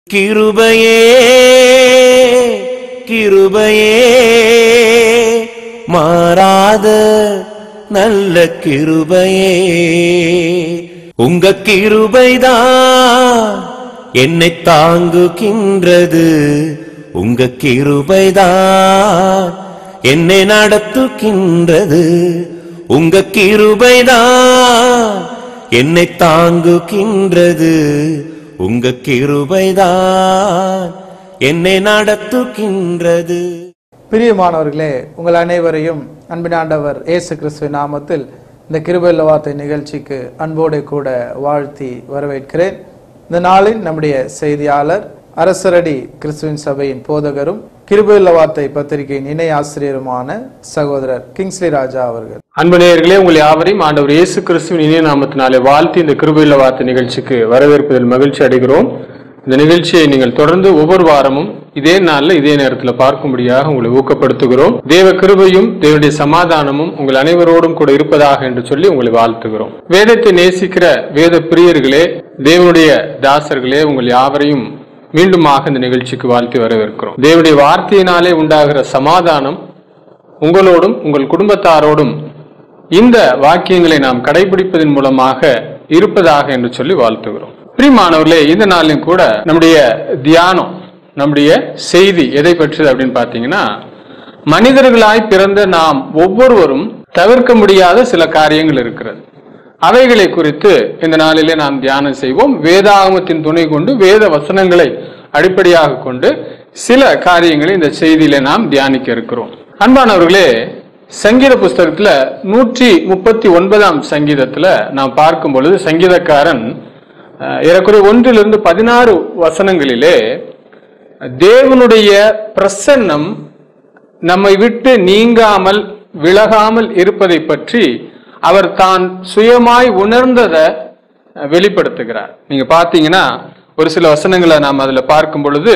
கிருபையே கிருபையே மாறாத நல்ல கிருபையே உங்க கிருபைதான் என்னை தாங்குகின்றது உங்க கிருபைதான் என்னை நடத்துகின்றது உங்க கிருபைதான் என்னை தாங்குகின்றது உங்க கிருபைதான் என்னை நடத்துகின்றது பிரியமானவர்களே உங்கள் அனைவரையும் அன்பின் ஆண்டவர் இயேசு கிறிஸ்துவின் நாமத்தில் இந்த கிருபையுள்ள வார்த்தை நிகழ்ச்சிக்கு அன்போடு கூட வாழ்த்தி வரவேற்கிறேன் இந்த நாளில் நம்முடைய செய்தியாளர் அரசரடி கிறிஸ்துவின் சபையின் போதகரும் கிருபையுள்ள வார்த்தை பத்திரிகையின் இணை ஆசிரியருமான சகோதரர் கிங்ஸ்லி ராஜா அவர்கள் அன்பு நேயர்களே உங்கள் யாவரையும் ஆண்டவர் இயேசு கிறிஸ்துவின் இனிய நாமத்தினாலே வாழ்த்தி இந்த கிருபையுள்ள வார்த்தை நிகழ்ச்சிக்கு வரவேற்பதில் மகிழ்ச்சி அடைகிறோம் இந்த நிகழ்ச்சியை நீங்கள் தொடர்ந்து ஒவ்வொரு வாரமும் இதே நாள்ல இதே நேரத்தில் பார்க்கும்படியாக உங்களை ஊக்கப்படுத்துகிறோம் தேவ கிருபையும் தேவனுடைய சமாதானமும் உங்கள் அனைவரோடும் கூட இருப்பதாக என்று சொல்லி உங்களை வாழ்த்துகிறோம் வேதத்தை நேசிக்கிற வேத பிரியர்களே தேவனுடைய தாசர்களே உங்கள் யாவரையும் மீண்டுமாக இந்த நிகழ்ச்சிக்கு வாழ்த்தி வரவேற்கிறோம் தேவனுடைய வார்த்தையினாலே உண்டாகிற சமாதானம் உங்களோடும் உங்கள் குடும்பத்தாரோடும் இந்த வாக்கியங்களை நாம் கடைபிடிப்பதன் மூலமாக இருப்பதாக என்று சொல்லி வாழ்த்துகிறோம் பிரிமானவர்களே இந்த நாளிலும் கூட நம்முடைய தியானம் நம்முடைய செய்தி எதை பற்றியது அப்படின்னு பார்த்தீங்கன்னா மனிதர்களாய் பிறந்த நாம் ஒவ்வொருவரும் தவிர்க்க முடியாத சில காரியங்கள் இருக்கிறது அவைகளை குறித்து இந்த நாளிலே நாம் தியானம் செய்வோம் வேதாகமத்தின் துணை கொண்டு வேத வசனங்களை அடிப்படையாக கொண்டு சில காரியங்களை இந்த செய்தியில நாம் தியானிக்க இருக்கிறோம் அன்பானவர்களே சங்கீத புஸ்தகத்துல நூற்றி முப்பத்தி ஒன்பதாம் சங்கீதத்துல நாம் பார்க்கும் பொழுது சங்கீதக்காரன் அஹ், ஏறக்குறைய ஒன்றிலிருந்து பதினாறு வசனங்களிலே தேவனுடைய பிரசன்னம் நம்மை விட்டு நீங்காமல் விலகாமல் இருப்பதை பற்றி அவர் தான் சுயமாய் உணர்ந்ததை அஹ், வெளிப்படுத்துகிறார் நீங்க பார்த்தீங்கன்னா ஒரு சில வசனங்களை நாம் அதில் பார்க்கும் பொழுது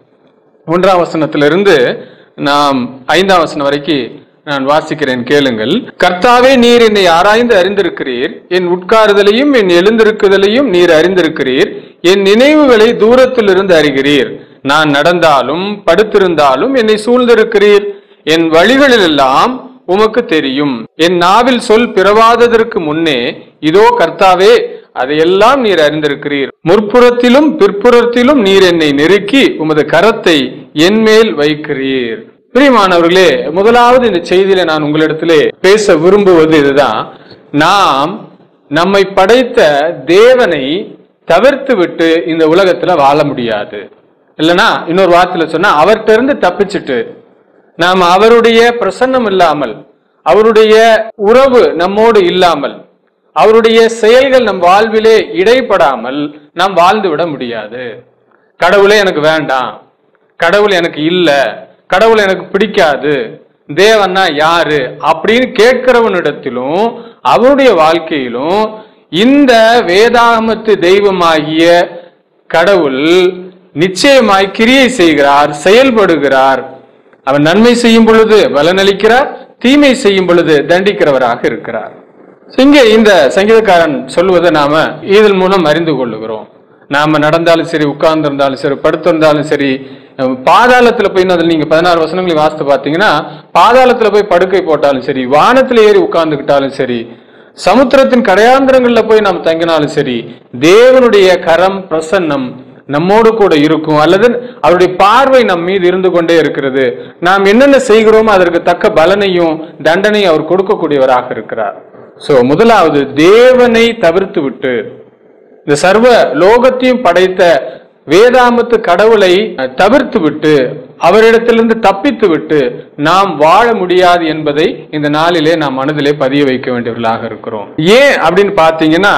ஒன்றாம் வசனத்திலிருந்து நாம் ஐந்தாம் வசனம் வரைக்கும் நான் வாசிக்கிறேன் கேளுங்கள் கர்த்தாவே நீர் என்னை ஆராய்ந்து அறிந்திருக்கிறீர் என் உட்காருதலையும் என் எழுந்திருக்குதலையும் நீர் அறிந்திருக்கிறீர் என் நினைவுகளை தூரத்திலிருந்து அறிகிறீர் நான் நடந்தாலும் படுத்திருந்தாலும் என்னை சூழ்ந்திருக்கிறீர் என் வழிகளிலெல்லாம் உமக்கு தெரியும் என் நாவில் சொல் பிறவாததற்கு முன்னே இதோ கர்த்தாவே அதையெல்லாம் நீர் அறிந்திருக்கிறீர் முற்புறத்திலும் பிற்புறத்திலும் நீர் என்னை நெருக்கி உமது கரத்தை என் மேல் வைக்கிறீர் பிரியமானவர்களே முதலாவது இந்த செய்தியில நான் உங்களிடத்திலே பேச விரும்புவது இதுதான் நாம் நம்மை படைத்த தேவனை தவிர்த்து விட்டு இந்த உலகத்துல வாழ முடியாது இல்லனா இன்னொரு வார்த்தையில சொன்னா அவர்கிட்ட இருந்து தப்பிச்சுட்டு நாம் அவருடைய பிரசன்னம் இல்லாமல் அவருடைய உறவு நம்மோடு இல்லாமல் அவருடைய செயல்கள் நம் வாழ்விலே இடைப்படாமல் நாம் வாழ்ந்து விட முடியாது கடவுளே எனக்கு வேண்டாம் கடவுள் எனக்கு இல்ல கடவுள் எனக்கு பிடிக்காது தேவன்னா யாரு அப்படின்னு கேட்கிறவனிடத்திலும் அவருடைய வாழ்க்கையிலும் இந்த வேதாகமத்து தெய்வமாகிய கடவுள் நிச்சயமாய் கிரியை செய்கிறார் செயல்படுகிறார் அவன் நன்மை செய்யும் பொழுது பலனளிக்கிறார் தீமை செய்யும் பொழுது தண்டிக்கிறவராக இருக்கிறார் இங்கே இந்த சங்கீதக்காரன் சொல்வதை நாம இதன் மூலம் அறிந்து கொள்ளுகிறோம் நாம நடந்தாலும் சரி உட்கார்ந்து இருந்தாலும் சரி படுத்திருந்தாலும் சரி அஹ் பாதாளத்துல போய் அதில் நீங்க பதினாறு வசனங்களை வாசித்து பார்த்தீங்கன்னா பாதாளத்துல போய் படுக்கை போட்டாலும் சரி வானத்துல ஏறி உட்கார்ந்துக்கிட்டாலும் சரி சமுத்திரத்தின் கடையாந்திரங்கள்ல போய் நாம் தங்கினாலும் சரி தேவனுடைய கரம் பிரசன்னம் நம்மோடு கூட இருக்கும் அல்லது அவருடைய பார்வை நம் மீது இருந்து கொண்டே இருக்கிறது நாம் என்னென்ன செய்கிறோமோ அதற்கு தக்க பலனையும் தண்டனையும் அவர் கொடுக்கக்கூடியவராக இருக்கிறார் சோ முதலாவது தேவனை தவிர்த்து விட்டு இந்த சர்வ லோகத்தையும் படைத்த வேதாமத்து கடவுளை தவிர்த்து விட்டு அவரிடத்திலிருந்து தப்பித்து விட்டு நாம் வாழ முடியாது என்பதை இந்த நாளிலே நாம் மனதிலே பதிய வைக்க வேண்டியவர்களாக இருக்கிறோம் ஏன் அப்படின்னு பாத்தீங்கன்னா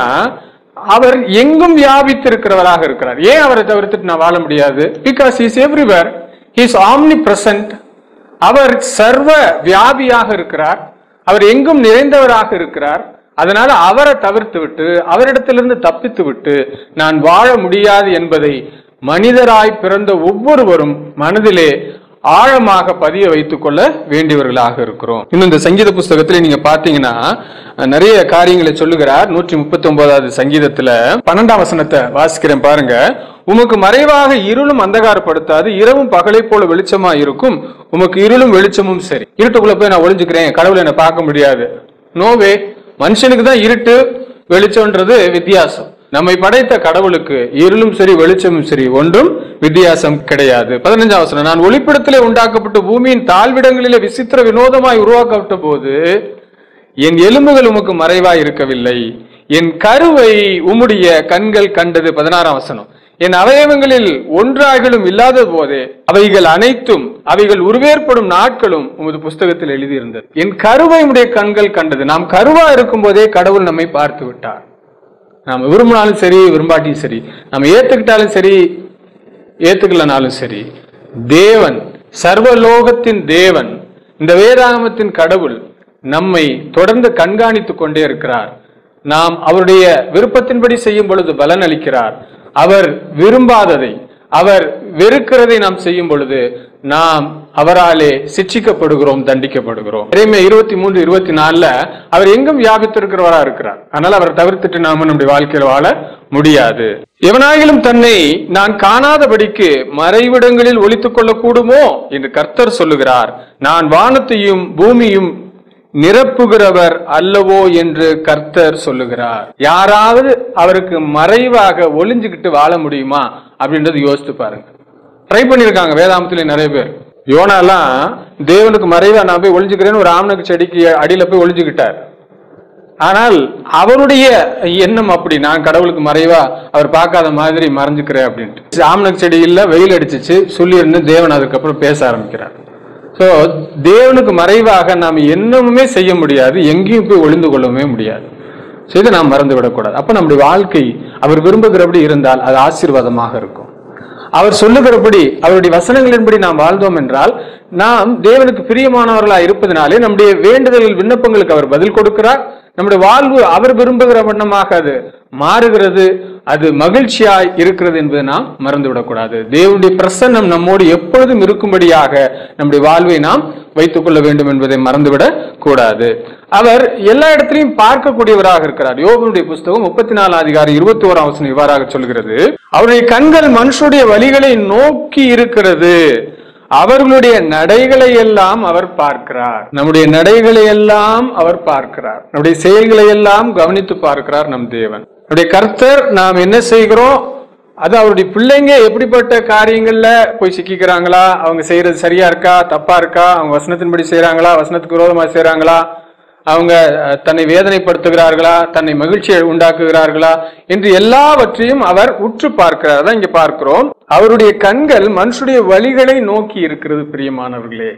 அவர் எங்கும் வியாபித்திருக்கிறவராக இருக்கிறார் ஏன் அவரை தவிர்த்துட்டு நான் வாழ முடியாது because is everywhere is omnipresent அவர் சர்வ வியாபியாக இருக்கிறார் அவர் எங்கும் நிறைந்தவராக இருக்கிறார் அதனால அவரை தவிர்த்து விட்டு அவரிடத்திலிருந்து தப்பித்து விட்டு நான் வாழ முடியாது என்பதை மனிதராய் பிறந்த ஒவ்வொருவரும் மனதிலே ஆழமாக பதிய வைத்துக் கொள்ள வேண்டியவர்களாக இருக்கிறோம் இன்னும் இந்த சங்கீத புஸ்தகத்துல நீங்க பாத்தீங்கன்னா அஹ், நிறைய காரியங்களை சொல்லுகிறார் நூற்றி முப்பத்தி ஒன்பதாவது சங்கீதத்துல பன்னெண்டாம் வசனத்தை வாசிக்கிறேன் பாருங்க உமக்கு மறைவாக இருளும் அந்தகாரப்படுத்தாது இரவும் பகலை போல வெளிச்சமா இருக்கும் உமக்கு இருளும் வெளிச்சமும் சரி இருட்டுக்குள்ள போய் நான் ஒளிஞ்சுக்கிறேன் கடவுளை என்ன பார்க்க முடியாது நோவே மனுஷனுக்கு தான் இருட்டு வெளிச்சம்ன்றது வித்தியாசம் நம்மை படைத்த கடவுளுக்கு இருளும் சரி வெளிச்சமும் சரி ஒன்றும் வித்தியாசம் கிடையாது பதினஞ்சாம் வசனம் நான் ஒளிப்பிடத்திலே உண்டாக்கப்பட்டு பூமியின் தாழ்விடங்களிலே விசித்திர வினோதமாய் உருவாக்கப்பட்ட போது என் எலும்புகள் உமக்கு மறைவாய் இருக்கவில்லை என் கருவை உம்முடைய கண்கள் கண்டது பதினாறாம் வசனம் என் அவயவங்களில் ஒன்றாகிலும் இல்லாத போதே அவைகள் அனைத்தும் அவைகள் உருவேற்படும் நாட்களும் உமது புஸ்தகத்தில் எழுதியிருந்தது என் கருவை உம்முடைய கண்கள் கண்டது நாம் கருவா இருக்கும் போதே கடவுள் நம்மை பார்த்து விட்டார் நாம் விரும்பினாலும் சரி விரும்பாட்டியும் சரி நம்ம ஏத்துக்கிட்டாலும் சரி ஏத்துக்கலனாலும் சரி தேவன் சர்வலோகத்தின் தேவன் இந்த வேதாகமத்தின் கடவுள் நம்மை தொடர்ந்து கண்காணித்துக் கொண்டே இருக்கிறார் நாம் அவருடைய விருப்பத்தின்படி செய்யும் பொழுது பலன் அளிக்கிறார் அவர் விரும்பாததை அவர் வெறுக்கிறதை நாம் செய்யும் பொழுது நாம் அவராலே சிட்சிக்கப்படுகிறோம் தண்டிக்கப்படுகிறோம் இறைமை இருபத்தி மூன்று இருபத்தி நாலுல அவர் எங்கும் வியாபித்திருக்கிறவரா இருக்கிறார் அதனால அவர் தவிர்த்துட்டு நாம நம்முடைய வாழ்க்கையில் வாழ முடியாது எவனாகிலும் தன்னை நான் காணாதபடிக்கு மறைவிடங்களில் ஒளித்துக் கொள்ள கூடுமோ என்று கர்த்தர் சொல்லுகிறார் நான் வானத்தையும் பூமியும் நிரப்புகிறவர் அல்லவோ என்று கர்த்தர் சொல்லுகிறார் யாராவது அவருக்கு மறைவாக ஒளிஞ்சுக்கிட்டு வாழ முடியுமா அப்படின்றது யோசித்து பாருங்க ட்ரை பண்ணிருக்காங்க வேதாமத்துல நிறைய பேர் யோனாலாம் தேவனுக்கு மறைவா நான் போய் ஒளிஞ்சுக்கிறேன்னு ஒரு ஆமணக்கு செடிக்கு அடியில போய் ஒளிஞ்சுக்கிட்டார் ஆனால் அவருடைய எண்ணம் அப்படி நான் கடவுளுக்கு மறைவா அவர் பார்க்காத மாதிரி மறைஞ்சுக்கிறேன் அப்படின்ட்டு ஆமணக்கு செடியில் வெயில் அடிச்சிச்சு சொல்லி இருந்து தேவன் அதுக்கப்புறம் பேச ஆரம்பிக்கிறார் சோ தேவனுக்கு மறைவாக நாம் என்னமுமே செய்ய முடியாது எங்கேயும் போய் ஒளிந்து கொள்ளவே முடியாது So இதை நாம் மறந்து விடக்கூடாது அப்ப நம்முடைய வாழ்க்கை அவர் விரும்புகிறபடி இருந்தால் அது ஆசீர்வாதமாக இருக்கும் அவர் சொல்லுகிறபடி அவருடைய வசனங்களின்படி நாம் வாழ்ந்தோம் என்றால் நாம் தேவனுக்கு பிரியமானவர்களா இருப்பதனாலே நம்முடைய வேண்டுதல்கள் விண்ணப்பங்களுக்கு அவர் பதில் கொடுக்கிறார் நம்முடைய வாழ்வு அவர் விரும்புகிற வண்ணமாக அது மாறுகிறது அது மகிழ்ச்சியாய் இருக்கிறது என்பதை நாம் மறந்து விடக்கூடாது தேவனுடைய பிரசன்னம் நம்மோடு எப்பொழுதும் இருக்கும்படியாக நம்முடைய வாழ்வை நாம் வைத்துக் கொள்ள வேண்டும் என்பதை மறந்துவிடக் கூடாது அவர் எல்லா இடத்திலையும் பார்க்கக்கூடியவராக இருக்கிறார் யோகனுடைய புஸ்தகம் முப்பத்தி நாலு அதிகாரம் இருபத்தி ஓராம் வசனம் இவ்வாறாக சொல்கிறது அவருடைய கண்கள் மனுஷருடைய வழிகளை நோக்கி இருக்கிறது அவர்களுடைய நடைகளை எல்லாம் அவர் பார்க்கிறார் நம்முடைய நடைகளை எல்லாம் அவர் பார்க்கிறார் நம்முடைய செயல்களை எல்லாம் கவனித்து பார்க்கிறார் நம் தேவன் நம்முடைய கர்த்தர் நாம் என்ன செய்கிறோம் அது அவருடைய பிள்ளைங்க எப்படிப்பட்ட காரியங்கள்ல போய் சிக்கிக்கிறாங்களா அவங்க செய்யறது சரியா இருக்கா தப்பா இருக்கா அவங்க வசனத்தின்படி செய்றாங்களா வசனத்துக்கு விரோதமா செய்றாங்களா அவங்க அஹ், தன்னை வேதனைப்படுத்துகிறார்களா தன்னை மகிழ்ச்சியை உண்டாக்குகிறார்களா என்று எல்லாவற்றையும் அவர் உற்று பார்க்கிறார் அதான் இங்க பார்க்கிறோம் அவருடைய கண்கள் மனுஷுடைய வழிகளை நோக்கி இருக்கிறது பிரியமானவர்களே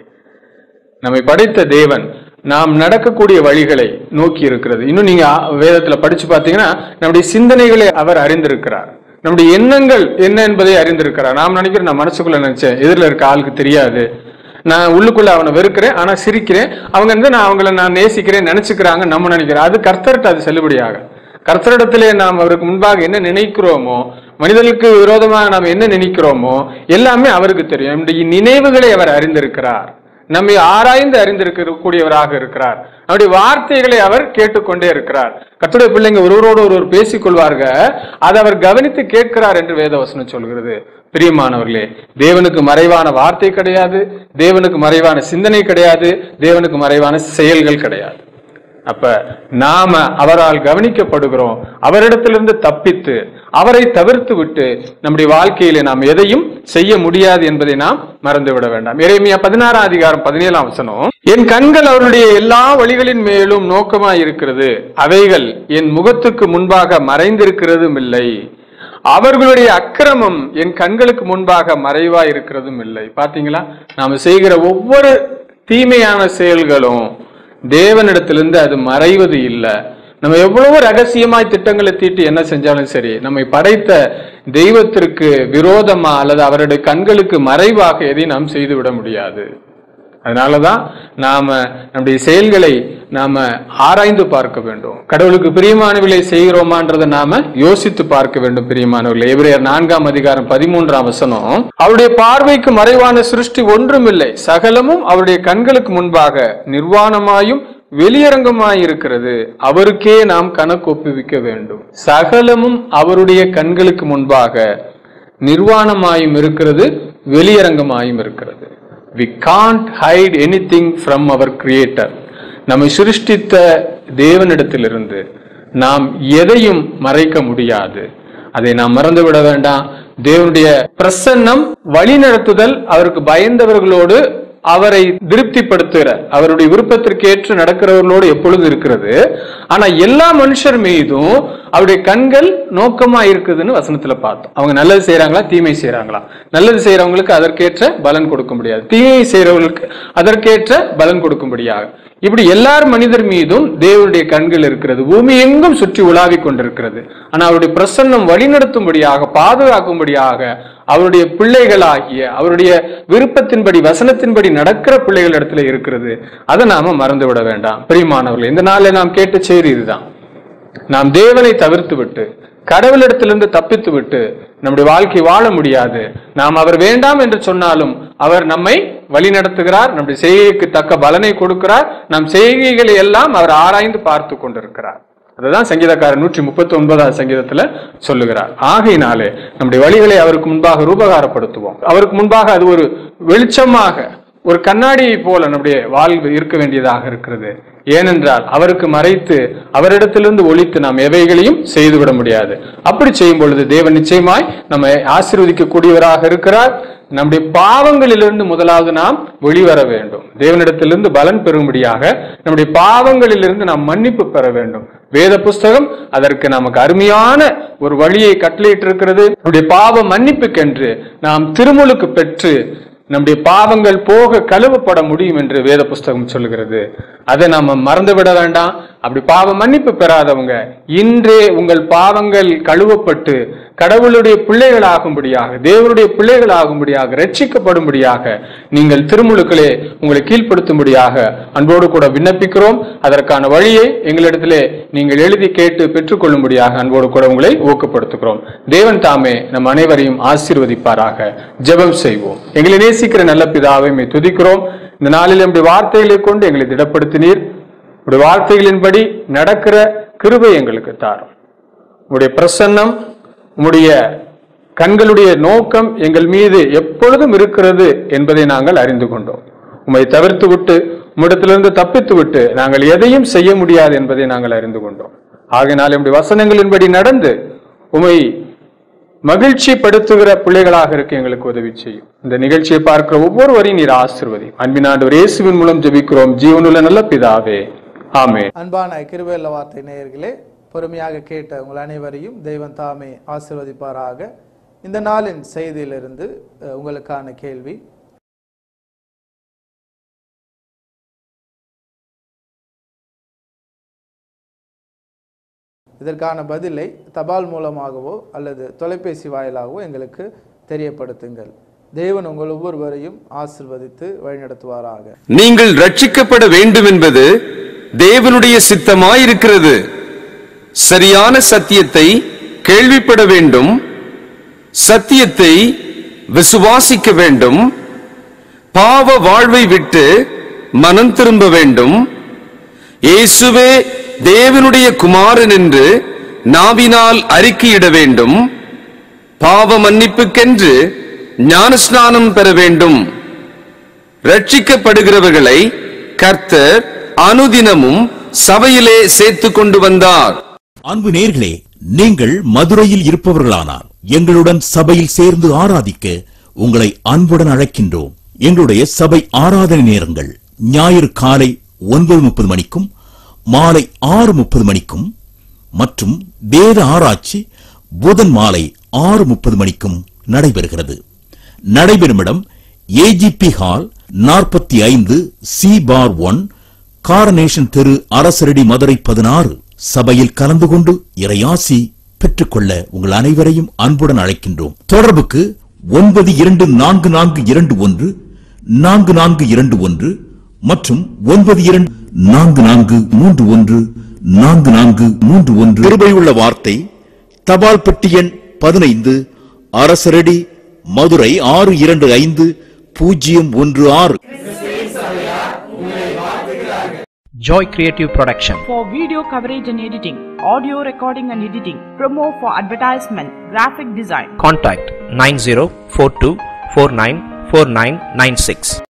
நம்மை படைத்த தேவன் நாம் நடக்கக்கூடிய வழிகளை நோக்கி இருக்கிறது இன்னும் நீங்க ஆ- வேதத்துல படிச்சு பார்த்தீங்கன்னா நம்முடைய சிந்தனைகளை அவர் அறிந்திருக்கிறார் நம்முடைய எண்ணங்கள் என்ன என்பதை அறிந்திருக்கிறார் நாம் நினைக்கிறோம் நான் மனசுக்குள்ள நினைச்சேன் எதிரில் இருக்க ஆளுக்கு தெரியாது நான் உள்ளுக்குள்ள அவனை வெறுக்கிறேன் ஆனா சிரிக்கிறேன் அவங்க வந்து நான் அவங்கள நான் நேசிக்கிறேன் நினைச்சுக்கிறாங்க நம்ம நினைக்கிறேன் அது கர்த்தர்கிட்ட அது செல்லுபடியாக கர்த்தரிடத்திலே நாம் அவருக்கு முன்பாக என்ன நினைக்கிறோமோ மனிதர்களுக்கு விரோதமாக நாம் என்ன நினைக்கிறோமோ எல்லாமே அவருக்கு தெரியும் நம்முடைய நினைவுகளை அவர் அறிந்திருக்கிறார் நம்மை ஆராய்ந்து அறிந்திருக்கக்கூடியவராக இருக்கிறார் அவருடைய வார்த்தைகளை அவர் கேட்டுக்கொண்டே இருக்கிறார் கர்த்தருடைய பிள்ளைங்க ஒருவரோடு ஒருவர் பேசிக் கொள்வார்கள் அதை அவர் கவனித்து கேட்கிறார் என்று வேதவசனம் சொல்கிறது பிரியமானவர்களே தேவனுக்கு மறைவான வார்த்தை கிடையாது தேவனுக்கு மறைவான சிந்தனை கிடையாது தேவனுக்கு மறைவான செயல்கள் கிடையாது அப்ப நாம அவரால் கவனிக்கப்படுகிறோம் அவரிடத்திலிருந்து தப்பித்து அவரை தவிர்த்து விட்டு நம்முடைய வாழ்க்கையிலே நாம் எதையும் செய்ய முடியாது என்பதை நாம் மறந்து விட வேண்டாம் எரேமியா பதினாறாம் அதிகாரம் பதினேழாம் வசனம் என் கண்கள் அவருடைய எல்லா வழிகளின் மேலும் நோக்கமாய் இருக்கிறது அவைகள் என் முகத்துக்கு முன்பாக மறைந்திருக்கிறதும் இல்லை அவர்களுடைய அக்கிரமம் என் கண்களுக்கு முன்பாக மறைவா இருக்கிறதும் இல்லை பாத்தீங்களா நாம செய்கிற ஒவ்வொரு தீமையான செயல்களும் தேவனிடத்திலிருந்து அது மறைவது இல்லை நம்ம எவ்வளவு ரகசியமாய் திட்டங்களை தீட்டி என்ன செஞ்சாலும் சரி நம்மை படைத்த தெய்வத்திற்கு விரோதமா அல்லது அவருடைய கண்களுக்கு மறைவாக எதையும் நாம் செய்துவிட முடியாது அதனாலதான் நாம நம்முடைய செயல்களை நாம ஆராய்ந்து பார்க்க வேண்டும் கடவுளுக்கு பிரியமானவர்களை செய்கிறோமான்றதை நாம யோசித்து பார்க்க வேண்டும் பிரியமானவர்களே எபிரேயர் நான்காம் அதிகாரம் பதிமூன்றாம் வசனம் அவருடைய பார்வைக்கு மறைவான சிருஷ்டி ஒன்றுமில்லை சகலமும் அவருடைய கண்களுக்கு முன்பாக நிர்வாணமாயும் வெளியரங்கமாய் இருக்கிறது அவருக்கே நாம் கணக்கு ஒப்புவிக்க வேண்டும் சகலமும் அவருடைய கண்களுக்கு முன்பாக நிர்வாணமாயும் இருக்கிறது வெளியரங்கமாயும் இருக்கிறது we can't hide anything from அவர் கிரியேட்டர் நம்மை சிருஷ்டித்த தேவனிடத்திலிருந்து நாம் எதையும் மறைக்க முடியாது அதை நாம் மறந்து விட வேண்டாம் தேவனுடைய பிரசன்னம் வழிநடத்துதல் அவருக்கு பயந்தவர்களோடு அவரை திருப்திப்படுத்துகிற அவருடைய விருப்பத்திற்கு ஏற்று நடக்கிறவர்களோடு எப்பொழுது இருக்கிறது ஆனா எல்லா மனுஷர் மீதும் அவருடைய கண்கள் நோக்கமா இருக்குதுன்னு வசனத்துல பார்த்தோம் அவங்க நல்லது செய்யறாங்களா தீமை செய்யறாங்களா நல்லது செய்யறவங்களுக்கு அதற்கேற்ற பலன் கொடுக்க முடியாது தீமை செய்யறவங்களுக்கு அதற்கேற்ற பலன் கொடுக்கும்படியாக இப்படி எல்லார் மனிதர் மீதும் தேவனுடைய கண்கள் இருக்கிறது பூமி எங்கும் சுற்றி உலாவிக் கொண்டிருக்கிறது ஆனா அவருடைய பிரசன்னம் வழிநடத்தும்படியாக பாதுகாக்கும்படியாக அவருடைய பிள்ளைகளாகிய அவருடைய விருப்பத்தின்படி வசனத்தின்படி நடக்கிற பிள்ளைகள் இடத்துல இருக்கிறது அதை நாம மறந்து விட வேண்டாம் பிரியமானவர்கள் இந்த நாளில் நாம் கேட்ட செய்தி இதுதான் நாம் தேவனை தவிர்த்து விட்டு கடவுளிடத்திலிருந்து தப்பித்து விட்டு நம்முடைய வாழ்க்கை வாழ முடியாது நாம் அவர் வேண்டாம் என்று சொன்னாலும் அவர் நம்மை வழி நடத்துகிறார் நம்முடைய செய்கைக்கு தக்க பலனை கொடுக்கிறார் நம் செய்கைகளை எல்லாம் அவர் ஆராய்ந்து பார்த்து கொண்டிருக்கிறார் அதுதான் சங்கீதக்காரர் நூற்றி முப்பத்தி ஒன்பதாவது சங்கீதத்துல சொல்லுகிறார் ஆகையினாலே நம்முடைய வழிகளை அவருக்கு முன்பாக ரூபகாரப்படுத்துவோம் அவருக்கு முன்பாக அது ஒரு வெளிச்சமாக ஒரு கண்ணாடியை போல நம்முடைய வாழ்வு இருக்க வேண்டியதாக இருக்கிறது ஏனென்றால் அவருக்கு மறைத்து அவரிடத்திலிருந்து ஒழித்து நாம் எவைகளையும் செய்துவிட முடியாது அப்படி செய்யும் பொழுது தேவன் நிச்சயமாய் நம்மை ஆசீர்வதிக்கக்கூடியவராக இருக்கிறார் நம்முடைய பாவங்களிலிருந்து முதலாவது நாம் வெளிவர வேண்டும் தேவனிடத்திலிருந்து பலன் பெறும்படியாக நம்முடைய பாவங்களிலிருந்து நாம் மன்னிப்பு பெற வேண்டும் வேத புஸ்தகம் அதற்கு நமக்கு அருமையான ஒரு வழியை கட்டளையிட்டிருக்கிறது நம்முடைய பாவ மன்னிப்புக்கென்று நாம் திருமுழுக்கு பெற்று நம்முடைய பாவங்கள் போக கழுவப்பட முடியும் என்று வேத புஸ்தகம் சொல்லுகிறது அதை நாம மறந்து விட வேண்டாம் அப்படி பாவ மன்னிப்பு பெறாதவங்க இன்றே உங்கள் பாவங்கள் கழுவப்பட்டு கடவுளுடைய பிள்ளைகளாகும்படியாக தேவனுடைய பிள்ளைகளாகும்படியாக ரட்சிக்கப்படும்படியாக நீங்கள் திருமுழுக்களே உங்களை கீழ்ப்படுத்தும்படியாக அன்போடு கூட விண்ணப்பிக்கிறோம் அதற்கான வழியை எங்களிடத்திலே நீங்கள் எழுதி கேட்டு பெற்றுக்கொள்ளும்படியாக அன்போடு கூட உங்களை ஊக்கப்படுத்துகிறோம் தேவன் தாமே நம் அனைவரையும் ஆசீர்வதிப்பாராக ஜெபம் செய்வோம் எங்களை நேசிக்கிற நல்ல பிதாவை மை துதிக்கிறோம் இந்த நாளில் நம்முடைய வார்த்தைகளை கொண்டு எங்களை திடப்படுத்தினீர் உடைய வார்த்தைகளின்படி நடக்கிற கிருபை எங்களுக்கு தாரும் உடைய பிரசன்னம் உம்முடைய கண்களுடைய நோக்கம் எங்கள் மீது எப்பொழுதும் இருக்கிறது என்பதை நாங்கள் அறிந்து கொண்டோம் உம்மை தவிர்த்து விட்டு உம்மிடத்திலிருந்து தப்பித்து விட்டு நாங்கள் எதையும் செய்ய முடியாது என்பதை நாங்கள் அறிந்து கொண்டோம் ஆகையினால் நம்முடைய வசனங்களின்படி நடந்து உம்மை மகிழ்ச்சிப்படுத்துகிற பிள்ளைகளாக இருக்க எங்களுக்கு உதவி செய்யும் இந்த நிகழ்ச்சியை பார்க்கிற ஒவ்வொருவரையும் நீர் ஆசிர்வதி அன்பினாண்டு இயேசுவின் மூலம் ஜெபிக்கிறோம் ஜீவனுள்ள நல்ல பிதாவே ஆமென் அன்பான கிருபையுள்ள வார்த்தை நேயர்களே பொறுமையாக கேட்ட உங்கள் அனைவரையும் தெய்வம் தாமே ஆசீர்வதிப்பாராக இந்த நாளின் செய்தியிலிருந்து அஹ், உங்களுக்கான கேள்வி இதற்கான பதிலை தபால் மூலமாகவோ அல்லது தொலைபேசி வாயிலாகவோ எங்களுக்கு தெரியப்படுத்துங்கள் தேவன் உங்கள் ஒவ்வொருவரையும் ஆசிர்வதித்து வழிநடத்துவாராக நீங்கள் ரட்சிக்கப்பட வேண்டும் என்பது தேவனுடைய சித்தமாயிருக்கிறது சரியான சத்தியத்தை கேள்விப்பட வேண்டும் சத்தியத்தை விசுவாசிக்க வேண்டும் பாவ வாழ்வை விட்டு மனம் திரும்ப வேண்டும் இயேசுவே தேவனுடைய குமாரன் என்று நாவினால் அறிக்கையிட வேண்டும் பாவ மன்னிப்புக்கென்று ஞானஸ்நானம் பெற வேண்டும் ரட்சிக்கப்படுகிறவர்களை கர்த்தர் அனுதினமும் சபையிலே சேர்த்து கொண்டு வந்தார் அன்பு நேர்களே நீங்கள் மதுரையில் இருப்பவர்களானால் எங்களுடன் சபையில் சேர்ந்து ஆராதிக்க உங்களை அன்புடன் அழைக்கின்றோம் எங்களுடைய சபை ஆராதனை நேரங்கள் ஞாயிறு காலை ஒன்பது முப்பது மணிக்கும் மாலை ஆறு முப்பது மணிக்கும் மற்றும் வேத ஆராய்ச்சி புதன் மாலை ஆறு முப்பது மணிக்கும் நடைபெறுகிறது நடைபெறும் இடம் ஏஜிபி ஹால் நாற்பத்தி ஐந்து சி பார் ஒன் காரனேஷன் தெரு அரசரடி மதுரை பதினாறு சபையில் கலந்து கொண்டு இறையாசி பெற்றுக்கொள்ள உங்கள் அனைவரையும் அன்புடன் அழைக்கின்றோம் தொடர்புக்கு ஒன்பது இரண்டு நான்கு நான்கு இரண்டு ஒன்று நான்கு நான்கு இரண்டு ஒன்று மற்றும் ஒன்பது இரண்டு நான்கு நான்கு மூன்று ஒன்று நான்கு நான்கு மூன்று ஒன்று கிருபையுள்ள வார்த்தை தபால் பெட்டி எண் பதினைந்து அரசரடி மதுரை ஆறு இரண்டு ஐந்து பூஜ்ஜியம் ஒன்று ஆறு Joy Creative Production. for video coverage and editing, audio recording and editing, promo for advertisement, graphic design. Contact 9042494996.